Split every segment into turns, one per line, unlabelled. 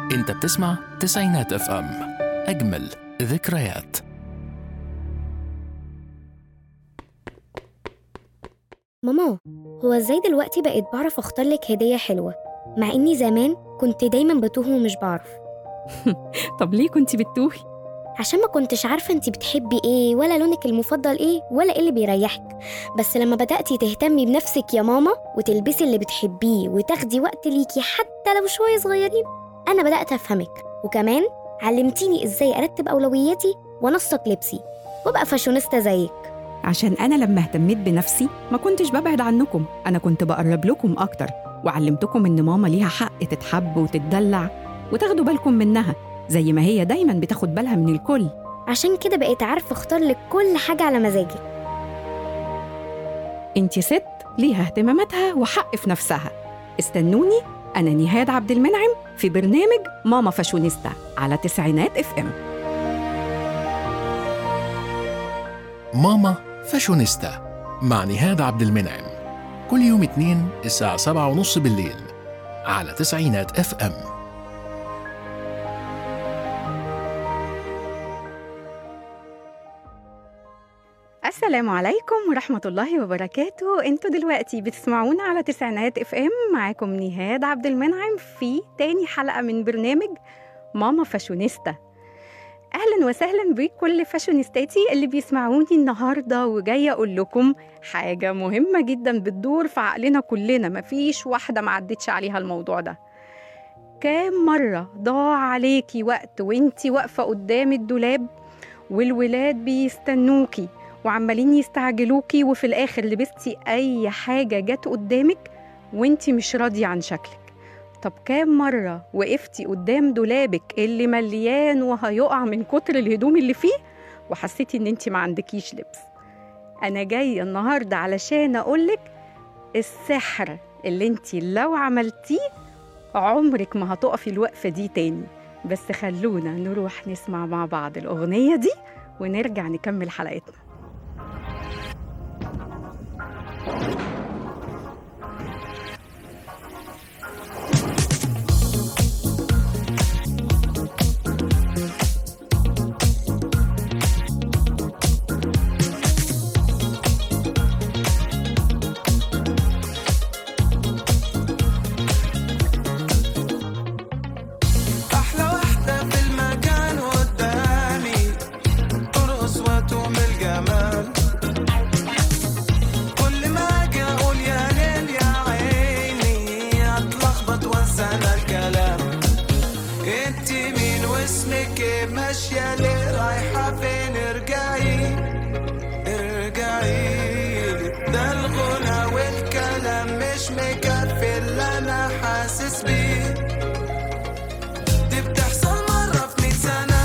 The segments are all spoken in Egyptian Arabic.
انت بتسمع تسعينات اف ام اجمل ذكريات
ماما هو ازاي دلوقتي بقيت بعرف اختار لك هدية حلوة مع اني زمان كنت دايما بتوه ومش بعرف
طب ليه كنت بتتوهي؟
عشان ما كنتش عارفة انتي بتحبي ايه ولا لونك المفضل ايه ولا ايه اللي بيريحك بس لما بدأتي تهتمي بنفسك يا ماما وتلبسي اللي بتحبيه وتاخدي وقت ليكي حتى لو شوية صغيرين أنا بدأت أفهمك وكمان علمتيني ازاي أرتب أولوياتي وأنسق لبسي وأبقى فاشونيستا زيك
عشان أنا لما اهتميت بنفسي ما كنتش ببعد عنكم أنا كنت بقرب لكم أكتر وعلمتكم إن ماما ليها حق تتحب وتتدلع وتاخدوا بالكم منها زي ما هي دايما بتاخد بالها من الكل
عشان كده بقيت عارفة اختار لك كل حاجة على مزاجي
انت ست ليها اهتماماتها وحق في نفسها استنوني أنا نهاد عبد المنعم في برنامج ماما فاشونيستا على تسعينات اف ام
ماما فاشونيستا مع نهاد عبد المنعم كل يوم اثنين الساعة سبعة ونص بالليل على تسعينات اف ام
السلام عليكم ورحمة الله وبركاته انتوا دلوقتي بتسمعونا على تسعينات اف ام معاكم نهاد عبد المنعم في تاني حلقة من برنامج ماما فاشونيستا اهلا وسهلا بكل فاشونيستاتي اللي بيسمعوني النهارده وجايه اقول لكم حاجه مهمه جدا بتدور في عقلنا كلنا مفيش واحده ما عدتش عليها الموضوع ده كام مره ضاع عليكي وقت وانتي واقفه قدام الدولاب والولاد بيستنوكي وعمالين يستعجلوكي وفي الاخر لبستي اي حاجه جت قدامك وانتي مش راضيه عن شكلك طب كام مرة وقفتي قدام دولابك اللي مليان وهيقع من كتر الهدوم اللي فيه وحسيتي ان انت ما عندكيش لبس انا جاية النهاردة علشان اقولك السحر اللي انت لو عملتيه عمرك ما هتقفي الوقفة دي تاني بس خلونا نروح نسمع مع بعض الأغنية دي ونرجع نكمل حلقتنا
أحلى واحدة في المكان قدامي ترقص وتوم الجمال كل ما أجي أقول يا ليل يا عيني أتلخبط وأنسى أنا الكلام أنت مين واسمك إيه ماشية ليه رايحة فين ارجعي ارجعي ده الغنى والكلام مش مكفي اللي أنا حاسس بيه دي بتحصل مرة في مية سنة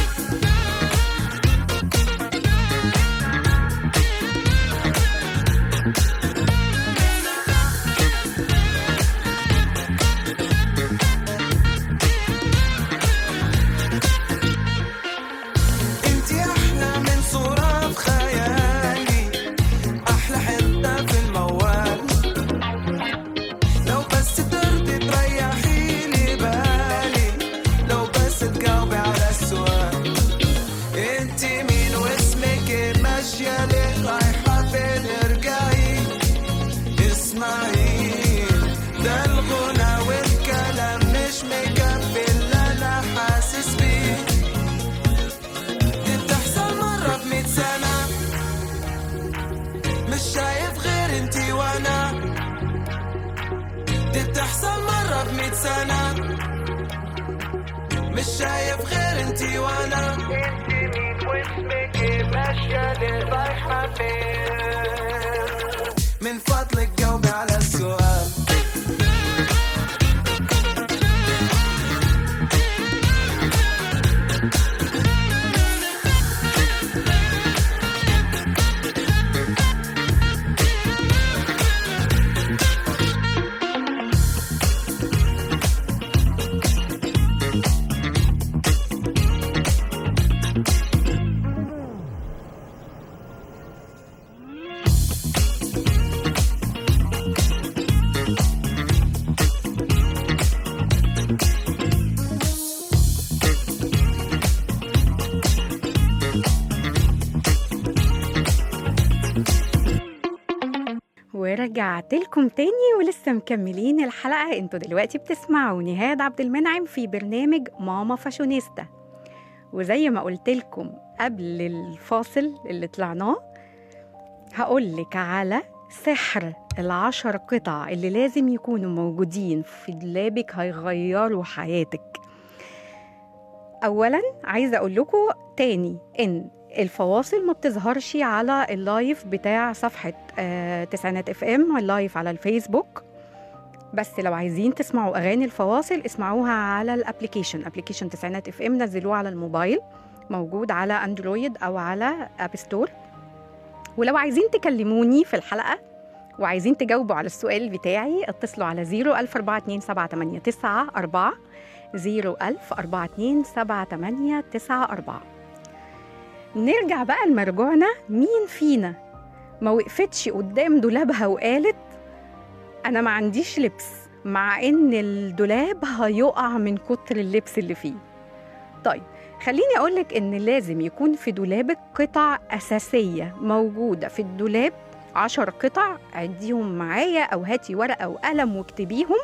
انتي احلى من صورة في خيالي احلى حتة في الموال لو بس ترضي تريحي لي بالي لو بس تجاوبي على السؤال انتي مين واسمك ايه ماشية ليه رايحة فين ارجعي اسمعي ده الغنى والكلام مش مكفي اللي انا حاسس بيه دي بتحصل مرة في مية سنة مش شايف غير انتي وانا دي بتحصل مرة في مية سنة مش شايف غير انتي وانا انتي مين واسمك ايه ماشية ليه رايحة فين من فضلك جاوبي على السؤال
ورجعت لكم تاني ولسه مكملين الحلقة انتوا دلوقتي بتسمعوا نهاد عبد المنعم في برنامج ماما فاشونيستا وزي ما قلت لكم قبل الفاصل اللي طلعناه هقول لك على سحر العشر قطع اللي لازم يكونوا موجودين في دولابك هيغيروا حياتك اولا عايزه اقول لكم تاني ان الفواصل ما بتظهرش على اللايف بتاع صفحه آه تسعينات اف ام اللايف على الفيسبوك بس لو عايزين تسمعوا اغاني الفواصل اسمعوها على الابلكيشن ابلكيشن تسعينات اف ام نزلوه على الموبايل موجود على اندرويد او على اب ستور ولو عايزين تكلموني في الحلقه وعايزين تجاوبوا على السؤال بتاعي اتصلوا على 014278994 01042 نرجع بقى لمرجوعنا مين فينا ما وقفتش قدام دولابها وقالت انا ما عنديش لبس مع ان الدولاب هيقع من كتر اللبس اللي فيه طيب خليني اقولك ان لازم يكون في دولابك قطع اساسيه موجوده في الدولاب عشر قطع عديهم معايا او هاتي ورقه وقلم واكتبيهم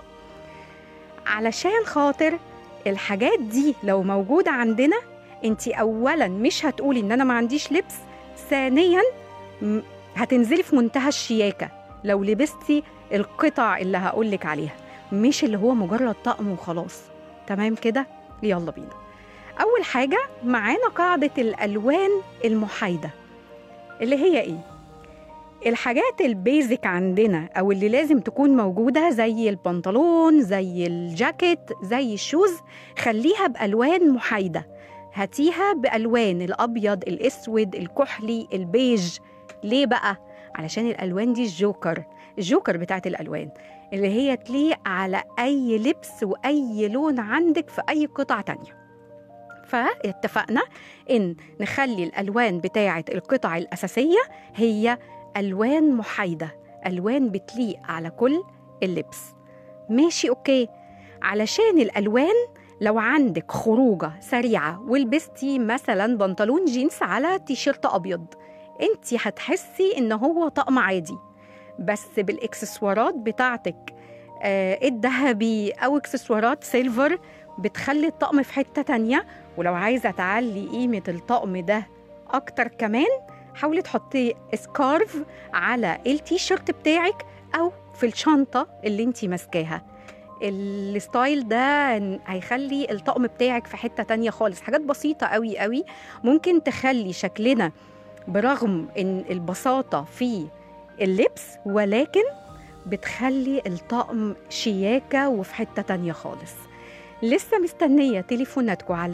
علشان خاطر الحاجات دي لو موجوده عندنا انت اولا مش هتقولي ان انا ما عنديش لبس ثانيا م- هتنزلي في منتهى الشياكه لو لبستي القطع اللي هقولك عليها مش اللي هو مجرد طقم وخلاص تمام كده يلا بينا اول حاجه معانا قاعده الالوان المحايده اللي هي ايه الحاجات البيزك عندنا او اللي لازم تكون موجوده زي البنطلون زي الجاكيت زي الشوز خليها بالوان محايده هاتيها بالوان الابيض الاسود الكحلي البيج ليه بقى علشان الالوان دي الجوكر الجوكر بتاعت الالوان اللي هي تليق على اي لبس واي لون عندك في اي قطعه تانية فاتفقنا ان نخلي الالوان بتاعه القطع الاساسيه هي الوان محايده الوان بتليق على كل اللبس ماشي اوكي علشان الالوان لو عندك خروجه سريعه ولبستي مثلا بنطلون جينز على تيشيرت ابيض انت هتحسي ان هو طقم عادي بس بالاكسسوارات بتاعتك آه الذهبي او اكسسوارات سيلفر بتخلي الطقم في حته تانية ولو عايزه تعلي قيمه الطقم ده اكتر كمان حاولي تحطي سكارف على التيشيرت بتاعك او في الشنطه اللي انت ماسكاها الستايل ده هيخلي الطقم بتاعك في حته تانية خالص حاجات بسيطه قوي قوي ممكن تخلي شكلنا برغم ان البساطه في اللبس ولكن بتخلي الطقم شياكه وفي حته تانية خالص لسه مستنيه تليفوناتكم على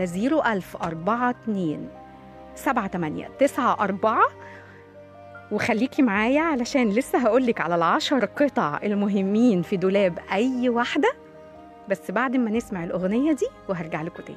01042 7894 وخليكي معايا علشان لسه هقولك على العشر قطع المهمين في دولاب أي واحدة بس بعد ما نسمع الأغنية دي وهرجع لكم تاني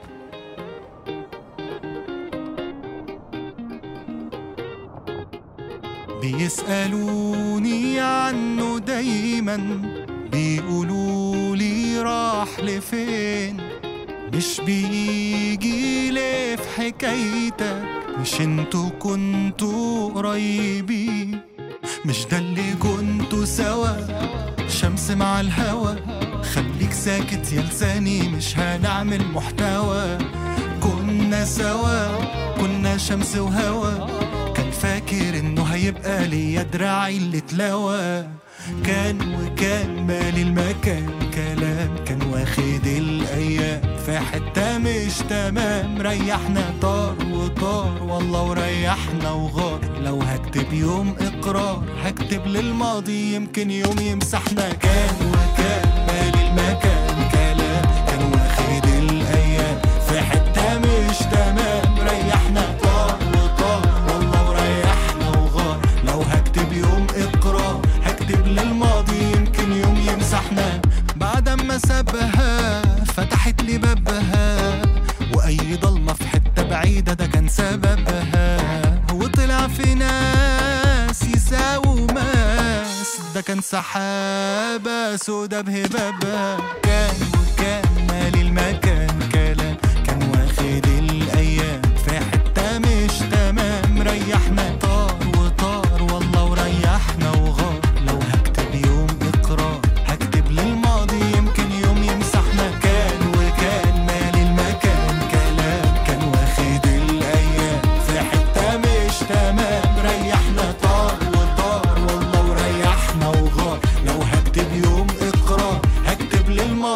بيسألوني عنه دايما بيقولوا لي راح لفين مش بيجي ليه في حكايتك مش انتوا كنتوا قريبين مش ده اللي كنتوا سوا شمس مع الهوا خليك ساكت يا لساني مش هنعمل محتوى كنا سوا كنا شمس وهوا كان فاكر انه هيبقى ليا دراعي اللي اتلوى كان وكان مالي المكان كلام كان واخد الايام في حته مش تمام ريحنا طار وطار والله وريحنا وغار لو هكتب يوم اقرار هكتب للماضي يمكن يوم يمسحنا كان وكان مالي المكان كلام كان واخد الايام في حته مش تمام ريحنا طار وطار والله وريحنا وغار لو هكتب يوم اقرار هكتب للماضي يمكن يوم يمسحنا بعد ما سابها فتحت لي بابها واي ضلمه في حته بعيده ده كان سببها وطلع في ناس يساووا ماس ده كان سحابه سودا بهبابها كان وكان مالي المكان كلام كان واخد الايام في حته مش تمام ريحنا طار وطار والله وريحنا وغار لو هكتب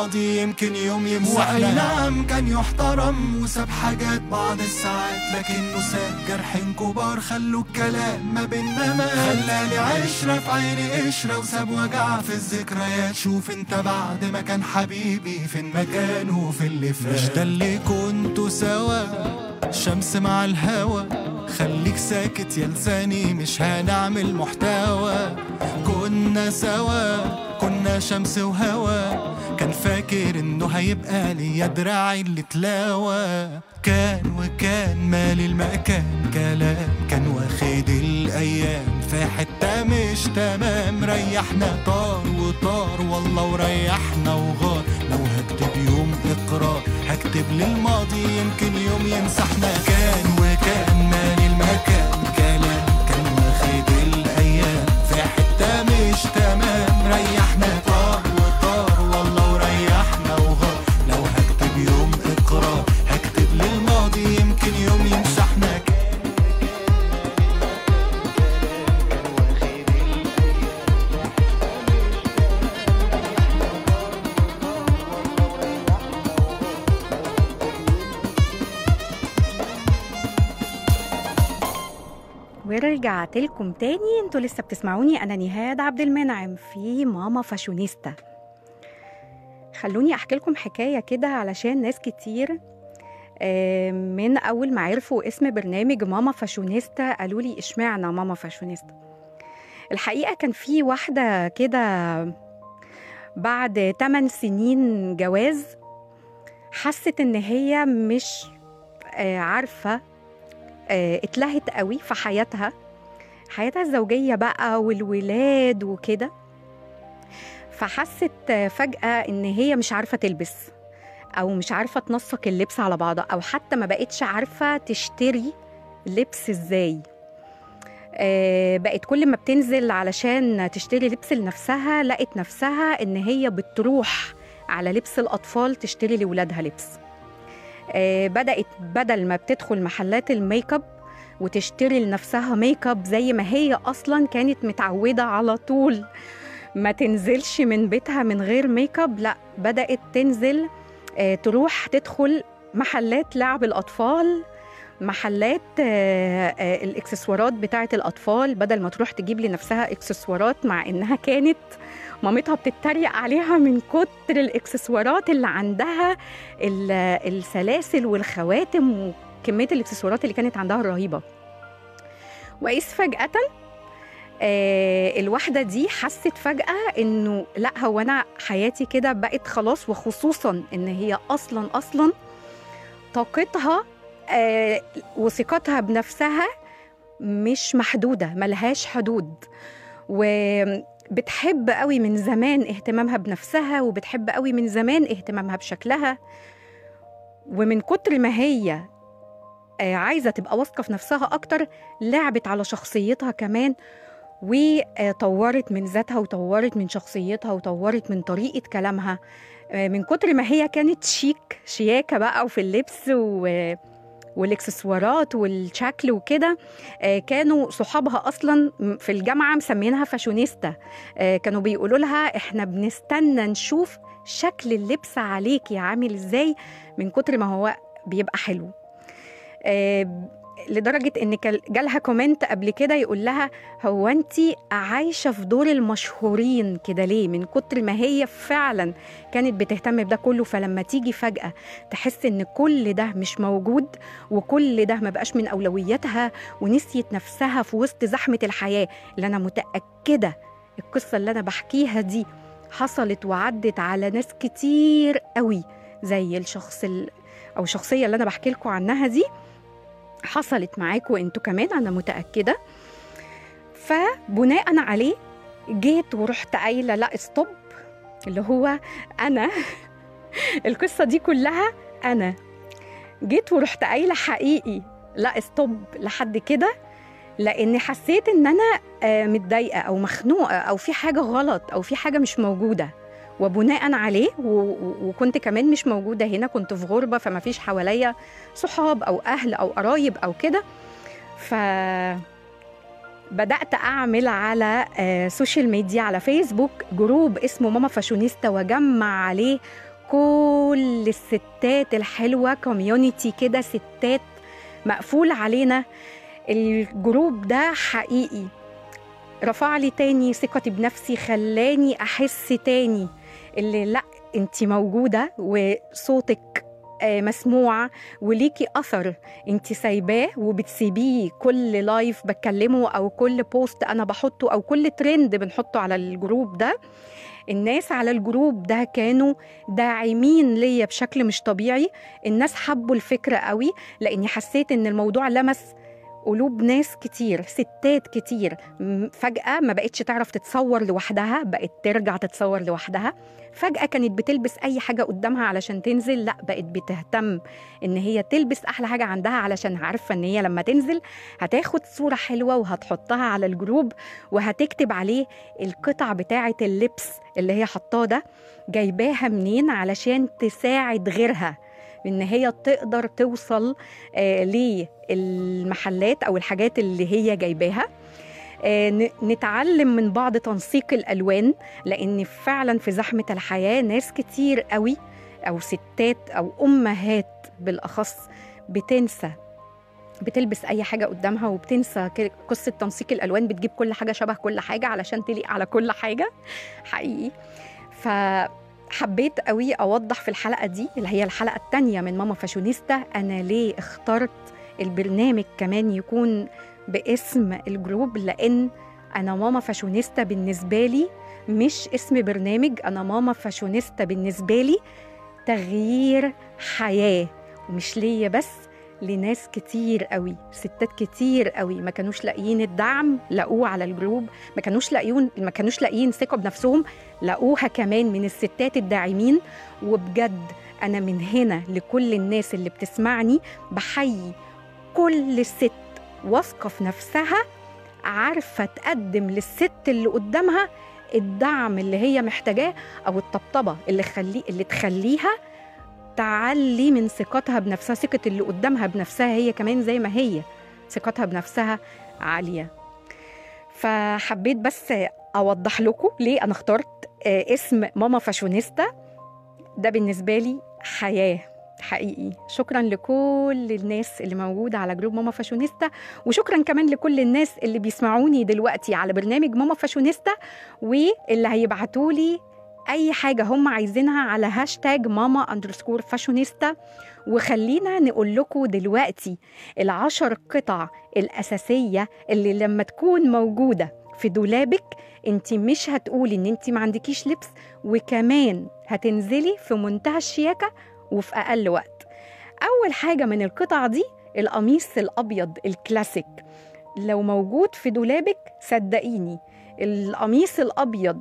للماضي يمكن يوم يمسحنا وأي نعم كان يحترم وساب حاجات بعض الساعات لكنه ساب جرحين كبار خلوا الكلام ما بينا ما خلاني عشرة في عيني قشرة وساب وجع في الذكريات شوف انت بعد ما كان حبيبي فين مكانه في اللي فات مش ده اللي كنتوا سوا شمس مع الهوا خليك ساكت يا لساني مش هنعمل محتوى كنا سوا كنا شمس وهوا كان فاكر انه هيبقى ليا دراعي اللي تلاوى كان وكان مالي المكان كلام كان واخد الايام في حته مش تمام ريحنا طار وطار والله وريحنا وغار لو هكتب يوم اقرار هكتب للماضي يمكن يوم يمسحنا كان وكان مالي المكان كلام كان واخد الايام في حته مش تمام ريحنا طار وطار والله وريحنا وغار لو هكتب يوم اقرار هكتب للماضي يمكن يوم يمسحنا
ورجعت لكم تاني انتوا لسه بتسمعوني انا نهاد عبد المنعم في ماما فاشونيستا خلوني احكي لكم حكايه كده علشان ناس كتير آه، من اول ما عرفوا اسم برنامج ماما فاشونيستا قالوا لي اشمعنى ماما فاشونيستا الحقيقه كان في واحده كده بعد 8 سنين جواز حست ان هي مش آه، عارفه آه، اتلهت قوي في حياتها حياتها الزوجية بقى والولاد وكده فحست آه، فجأة إن هي مش عارفة تلبس أو مش عارفة تنسق اللبس على بعضها أو حتى ما بقتش عارفة تشتري لبس إزاي آه، بقت كل ما بتنزل علشان تشتري لبس لنفسها لقت نفسها إن هي بتروح على لبس الأطفال تشتري لولادها لبس آه، بدأت بدل ما بتدخل محلات الميك اب وتشتري لنفسها ميك اب زي ما هي اصلا كانت متعوده على طول ما تنزلش من بيتها من غير ميك اب لا بدأت تنزل آه، تروح تدخل محلات لعب الأطفال محلات آه، آه، الاكسسوارات بتاعة الأطفال بدل ما تروح تجيب لنفسها اكسسوارات مع إنها كانت مامتها بتتريق عليها من كتر الاكسسوارات اللي عندها ال- السلاسل والخواتم وكمية الاكسسوارات اللي كانت عندها رهيبة وإذ فجأة آه الواحدة دي حست فجأة إنه لا هو أنا حياتي كده بقت خلاص وخصوصا إن هي أصلا أصلا طاقتها آه وثقتها بنفسها مش محدودة ملهاش حدود وبتحب قوي من زمان اهتمامها بنفسها وبتحب قوي من زمان اهتمامها بشكلها ومن كتر ما هي آه، عايزة تبقى واثقة في نفسها أكتر لعبت على شخصيتها كمان وطورت من ذاتها وطورت من شخصيتها وطورت من طريقة كلامها آه، من كتر ما هي كانت شيك شياكة بقى وفي اللبس و والاكسسوارات والشكل وكده آه، كانوا صحابها اصلا في الجامعه مسمينها فاشونيستا آه، كانوا بيقولوا لها احنا بنستنى نشوف شكل اللبس عليكي عامل ازاي من كتر ما هو بيبقى حلو آه، لدرجة إن كان- جالها كومنت قبل كده يقول لها هو أنت عايشة في دور المشهورين كده ليه؟ من كتر ما هي فعلا كانت بتهتم بده كله فلما تيجي فجأة تحس إن كل ده مش موجود وكل ده ما بقاش من أولوياتها ونسيت نفسها في وسط زحمة الحياة اللي أنا متأكدة القصة اللي أنا بحكيها دي حصلت وعدت على ناس كتير قوي زي الشخص ال... أو الشخصية اللي أنا بحكي لكم عنها دي حصلت معاكم انتوا كمان انا متاكده فبناء عليه جيت ورحت قايله لا ستوب اللي هو انا القصه دي كلها انا جيت ورحت قايله حقيقي لا ستوب لحد كده لاني حسيت ان انا آه، متضايقه او مخنوقه او في حاجه غلط او في حاجه مش موجوده وبناء عليه و- و- وكنت كمان مش موجوده هنا كنت في غربه فما فيش حواليا صحاب او اهل او قرايب او كده ف بدأت أعمل على آه، سوشيال ميديا على فيسبوك جروب اسمه ماما فاشونيستا وأجمع عليه كل الستات الحلوه كوميونتي كده ستات مقفول علينا الجروب ده حقيقي رفع لي تاني ثقتي بنفسي خلاني احس تاني اللي لا انت موجوده وصوتك آه، مسموع وليكي اثر انت سايباه وبتسيبيه كل لايف بتكلمه او كل بوست انا بحطه او كل ترند بنحطه على الجروب ده الناس على الجروب ده كانوا داعمين ليا بشكل مش طبيعي الناس حبوا الفكرة قوي لاني حسيت ان الموضوع لمس قلوب ناس كتير ستات كتير م- فجأة ما بقتش تعرف تتصور لوحدها بقت ترجع تتصور لوحدها فجأة كانت بتلبس أي حاجة قدامها علشان تنزل لا بقت بتهتم إن هي تلبس أحلى حاجة عندها علشان عارفة إن هي لما تنزل هتاخد صورة حلوة وهتحطها على الجروب وهتكتب عليه القطع بتاعة اللبس اللي هي حطاه ده جايباها منين علشان تساعد غيرها ان هي تقدر توصل آه للمحلات او الحاجات اللي هي جايباها آه ن- نتعلم من بعض تنسيق الالوان لان فعلا في زحمه الحياه ناس كتير قوي او ستات او امهات بالاخص بتنسى بتلبس اي حاجه قدامها وبتنسى ك- قصه تنسيق الالوان بتجيب كل حاجه شبه كل حاجه علشان تليق على كل حاجه حقيقي فحبيت قوي اوضح في الحلقه دي اللي هي الحلقه الثانيه من ماما فاشونيستا انا ليه اخترت البرنامج كمان يكون باسم الجروب لان انا ماما فاشونيستا بالنسبه لي مش اسم برنامج انا ماما فاشونيستا بالنسبه لي تغيير حياه ومش ليا بس لناس كتير قوي ستات كتير قوي ما كانوش لاقيين الدعم لقوه على الجروب ما كانوش لاقيون ما كانوش لاقيين ثقه بنفسهم لقوها كمان من الستات الداعمين وبجد انا من هنا لكل الناس اللي بتسمعني بحيي كل ست واثقه في نفسها عارفه تقدم للست اللي قدامها الدعم اللي هي محتاجاه او الطبطبه اللي خلي اللي تخليها تعلي من ثقتها بنفسها ثقه اللي قدامها بنفسها هي كمان زي ما هي ثقتها بنفسها عاليه فحبيت بس اوضح لكم ليه انا اخترت آه، اسم ماما فاشونيستا ده بالنسبه لي حياه حقيقي شكرا لكل الناس اللي موجوده على جروب ماما فاشونيستا وشكرا كمان لكل الناس اللي بيسمعوني دلوقتي على برنامج ماما فاشونيستا واللي هيبعتوا لي اي حاجه هم عايزينها على هاشتاج ماما اندرسكور فاشونيستا وخلينا نقول لكم دلوقتي العشر قطع الاساسيه اللي لما تكون موجوده في دولابك انت مش هتقولي ان انت ما عندكيش لبس وكمان هتنزلي في منتهى الشياكه وفي اقل وقت اول حاجه من القطع دي القميص الابيض الكلاسيك لو موجود في دولابك صدقيني القميص الابيض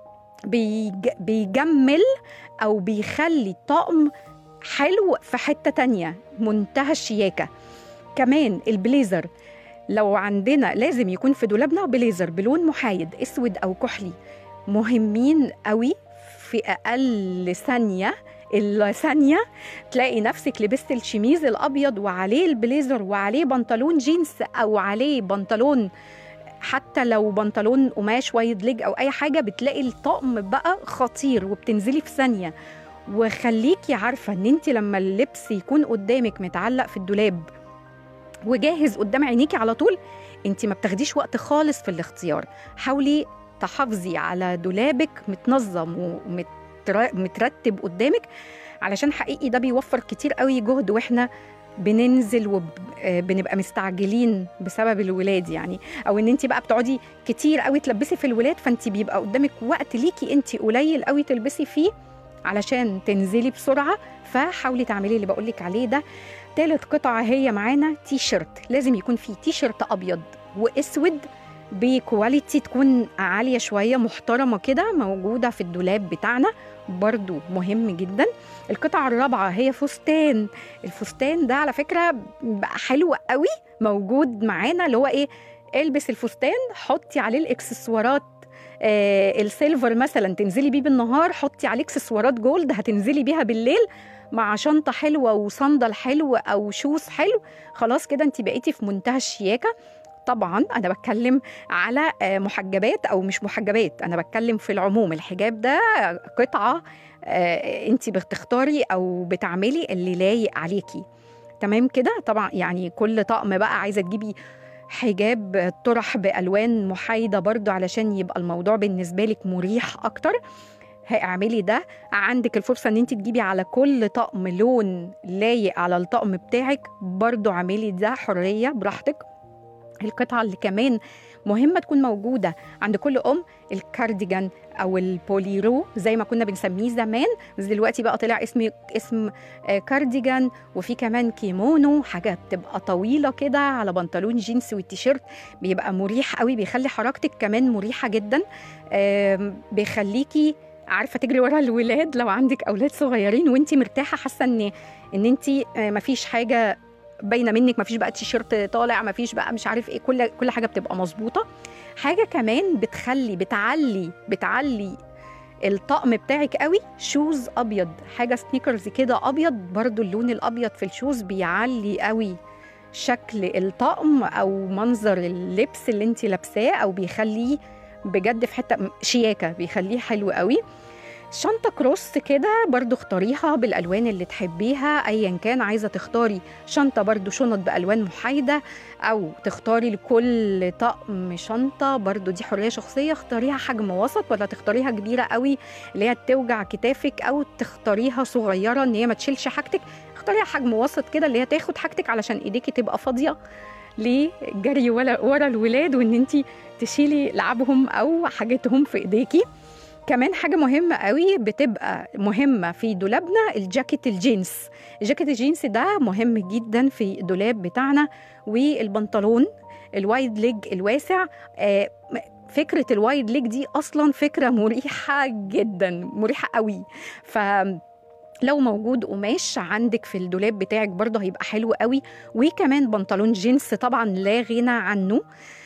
بيج... بيجمل او بيخلي الطقم حلو في حته تانية منتهى الشياكه كمان البليزر لو عندنا لازم يكون في دولابنا بليزر بلون محايد اسود او كحلي مهمين قوي في اقل ثانيه الثانيه تلاقي نفسك لبست الشميز الابيض وعليه البليزر وعليه بنطلون جينز او عليه بنطلون حتى لو بنطلون قماش وايد ليج او اي حاجه بتلاقي الطقم بقى خطير وبتنزلي في ثانيه وخليكي عارفه ان انت لما اللبس يكون قدامك متعلق في الدولاب وجاهز قدام عينيكي على طول انت ما بتاخديش وقت خالص في الاختيار حاولي تحافظي على دولابك متنظم ومترتب قدامك علشان حقيقي ده بيوفر كتير قوي جهد واحنا بننزل وبنبقى مستعجلين بسبب الولاد يعني او ان انت بقى بتقعدي كتير قوي تلبسي في الولاد فانت بيبقى قدامك وقت ليكي انت قليل قوي تلبسي فيه علشان تنزلي بسرعه فحاولي تعملي اللي بقولك عليه ده تالت قطعه هي معانا تي شيرت لازم يكون فيه تي شيرت ابيض واسود بكواليتي تكون عاليه شويه محترمه كده موجوده في الدولاب بتاعنا برضو مهم جدا القطعه الرابعه هي فستان الفستان ده على فكره بقى حلو قوي موجود معانا اللي هو ايه البس الفستان حطي عليه الاكسسوارات آه السيلفر مثلا تنزلي بيه بالنهار حطي عليه اكسسوارات جولد هتنزلي بيها بالليل مع شنطه حلوه وصندل حلو او شوز حلو خلاص كده انت بقيتي في منتهى الشياكه طبعا انا بتكلم على محجبات او مش محجبات انا بتكلم في العموم الحجاب ده قطعه انت بتختاري او بتعملي اللي لايق عليكي تمام كده طبعا يعني كل طقم بقى عايزه تجيبي حجاب طرح بالوان محايده برضو علشان يبقى الموضوع بالنسبه لك مريح اكتر اعملي ده عندك الفرصة ان انت تجيبي على كل طقم لون لايق على الطقم بتاعك برضو اعملي ده حرية براحتك القطعة اللي كمان مهمة تكون موجودة عند كل أم الكارديجان أو البوليرو زي ما كنا بنسميه زمان بس دلوقتي بقى طلع اسم اسم آه، كارديجان وفي كمان كيمونو حاجة بتبقى طويلة كده على بنطلون جينز والتيشيرت بيبقى مريح قوي بيخلي حركتك كمان مريحة جدا آم، بيخليكي عارفه تجري ورا الولاد لو عندك اولاد صغيرين وانت مرتاحه حاسه ان ان انت مفيش حاجه باينه منك مفيش بقى تيشيرت طالع مفيش بقى مش عارف ايه كل كل حاجه بتبقى مظبوطه حاجه كمان بتخلي بتعلي بتعلي الطقم بتاعك قوي شوز ابيض حاجه سنيكرز كده ابيض برضو اللون الابيض في الشوز بيعلي قوي شكل الطقم او منظر اللبس اللي انت لابساه او بيخليه بجد في حته شياكه بيخليه حلو قوي شنطة كروس كده برضو اختاريها بالألوان اللي تحبيها أيا كان عايزة تختاري شنطة برضو شنط بألوان محايدة أو تختاري لكل طقم شنطة برضو دي حرية شخصية اختاريها حجم وسط ولا تختاريها كبيرة قوي اللي هي توجع كتافك أو تختاريها صغيرة إن هي ما تشيلش حاجتك اختاريها حجم وسط كده اللي هي تاخد حاجتك علشان إيديكي تبقى فاضية لجري ورا ورا الولاد وإن أنت تشيلي لعبهم أو حاجتهم في إيديكي كمان حاجة مهمة قوي بتبقى مهمة في دولابنا الجاكيت الجينز الجاكيت الجينز ده مهم جدا في الدولاب بتاعنا والبنطلون الوايد ليج الواسع آه، فكرة الوايد ليج دي أصلا فكرة مريحة جدا مريحة قوي ف لو موجود قماش عندك في الدولاب بتاعك برضه هيبقى حلو قوي وكمان بنطلون جينز طبعا لا غنى عنه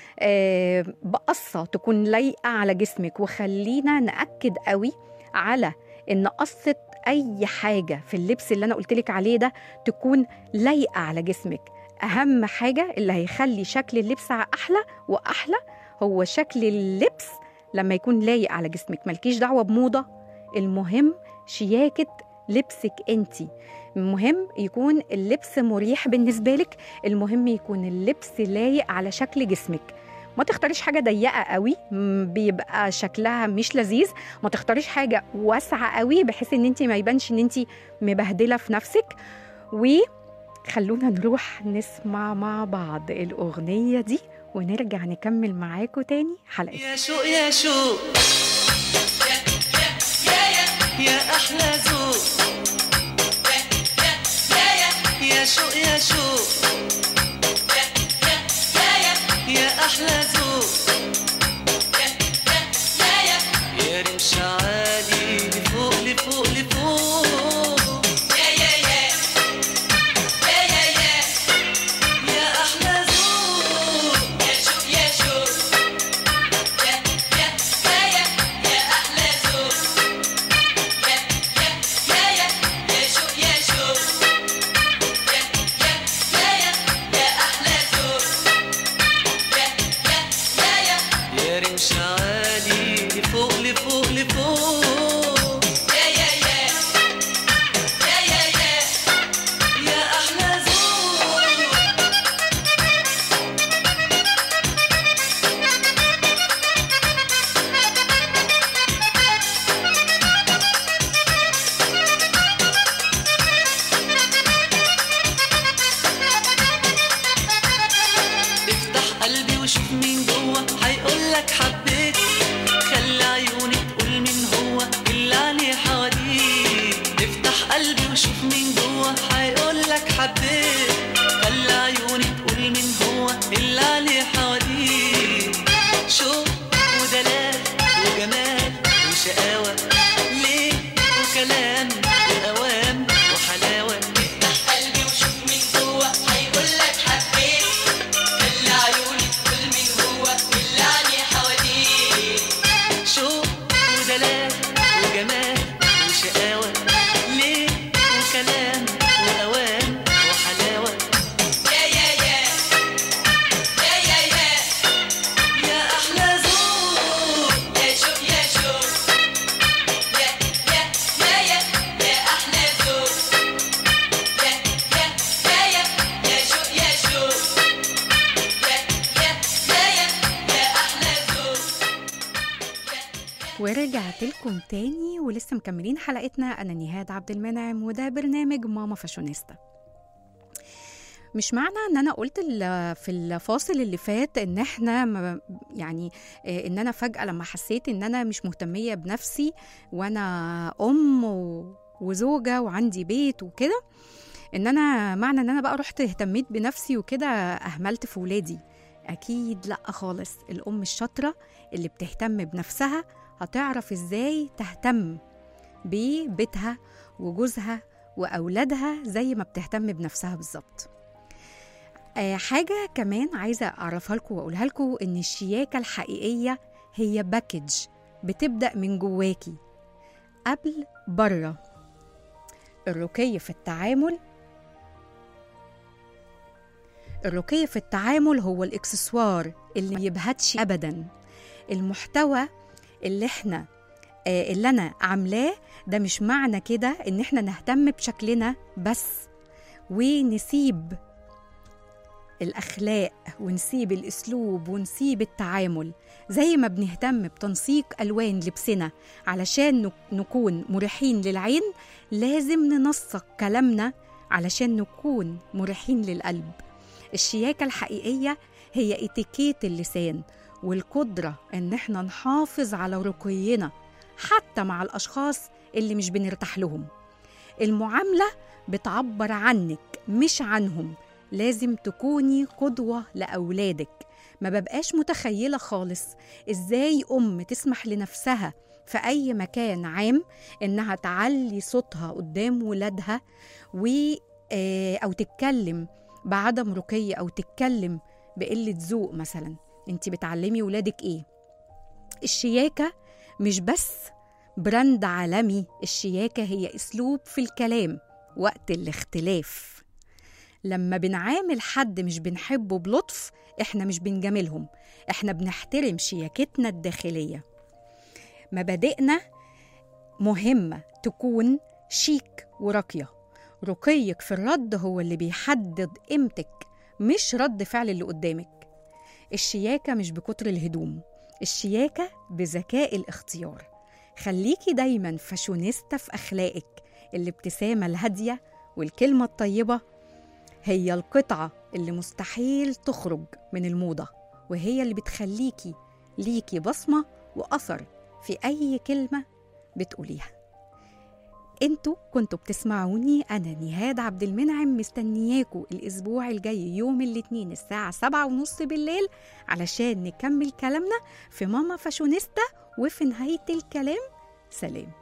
آه، بقصة تكون لايقة على جسمك وخلينا نأكد قوي على إن قصة أي حاجة في اللبس اللي أنا قلتلك عليه ده تكون لايقة على جسمك أهم حاجة اللي هيخلي شكل اللبس أحلى وأحلى هو شكل اللبس لما يكون لايق على جسمك ملكيش دعوة بموضة المهم شياكة لبسك انتي المهم يكون اللبس مريح بالنسبة لك المهم يكون اللبس لايق على شكل جسمك ما تختاريش حاجة ضيقة قوي م، بيبقى شكلها مش لذيذ ما تختاريش حاجة واسعة قوي بحيث ان انت ما يبانش ان انت مبهدلة في نفسك وخلونا نروح نسمع مع بعض الأغنية دي ونرجع نكمل معاكم تاني حلقة
يا شوق يا شوق يا احلى ذوق يا شوق يا شوق يا احلى ذوق يا رمش عالي لفوق لفوق لفوق يا احلى ذوق يا رمش عالي لفوق لفوق لفوق يا احلى ذوق افتح قلبي وشوف مين جوه هيقولك حبيت خلي عيوني تقول مين هو اللي عليه حواديت افتح قلبي وشوف مين جوه هيقولك حبيت خلي عيوني تقول مين هو اللي عليه حواديت شوق ودلال وجمال وشقاوة ليه وكلام وأوام وحلاوة افتح قلبي وشوف مين جوه هيقولك حبيت خلي عيوني تقول مين هو اللي عليه حواديت شوق ودلال وجمال وشقاوة ليه وكلام وأوان وحلاوة يا يا يا
ورجعت لكم تاني ولسه مكملين حلقتنا أنا نهاد عبد المنعم وده برنامج ماما فاشونيستا مش معنى ان انا قلت ال- في الفاصل اللي فات ان احنا ما- يعني آه، ان انا فجاه لما حسيت ان انا مش مهتميه بنفسي وانا ام و- وزوجه وعندي بيت وكده ان انا معنى ان انا بقى رحت اهتميت بنفسي وكده اهملت في ولادي اكيد لا خالص الام الشاطره اللي بتهتم بنفسها هتعرف ازاي تهتم ببيتها وجوزها واولادها زي ما بتهتم بنفسها بالظبط آه حاجه كمان عايزه اعرفها لكم واقولها لكم ان الشياكه الحقيقيه هي باكج بتبدا من جواكي قبل بره الرقي في التعامل الرقي في التعامل هو الاكسسوار اللي ما يبهتش ابدا المحتوى اللي احنا آه، اللي انا عاملاه ده مش معنى كده ان احنا نهتم بشكلنا بس ونسيب الاخلاق ونسيب الاسلوب ونسيب التعامل زي ما بنهتم بتنسيق الوان لبسنا علشان نك- نكون مريحين للعين لازم ننسق كلامنا علشان نكون مريحين للقلب الشياكه الحقيقيه هي اتيكيت اللسان والقدره ان احنا نحافظ على رقينا حتى مع الاشخاص اللي مش بنرتاح لهم المعامله بتعبر عنك مش عنهم لازم تكوني قدوه لاولادك ما ببقاش متخيله خالص ازاي ام تسمح لنفسها في اي مكان عام انها تعلي صوتها قدام ولادها و آه، او تتكلم بعدم رقي او تتكلم بقله ذوق مثلا انت بتعلمي ولادك ايه الشياكه مش بس براند عالمي الشياكه هي اسلوب في الكلام وقت الاختلاف لما بنعامل حد مش بنحبه بلطف احنا مش بنجاملهم احنا بنحترم شياكتنا الداخليه مبادئنا مهمه تكون شيك وراقيه رقيك في الرد هو اللي بيحدد قيمتك مش رد فعل اللي قدامك الشياكه مش بكتر الهدوم الشياكه بذكاء الاختيار خليكي دايما فاشونيستا في اخلاقك الابتسامه الهاديه والكلمه الطيبه هي القطعه اللي مستحيل تخرج من الموضه وهي اللي بتخليكي ليكي بصمه واثر في اي كلمه بتقوليها انتوا كنتوا بتسمعوني انا نهاد عبد المنعم مستنياكوا الاسبوع الجاي يوم الاثنين الساعه سبعة ونص بالليل علشان نكمل كلامنا في ماما فاشونيستا وفي نهايه الكلام سلام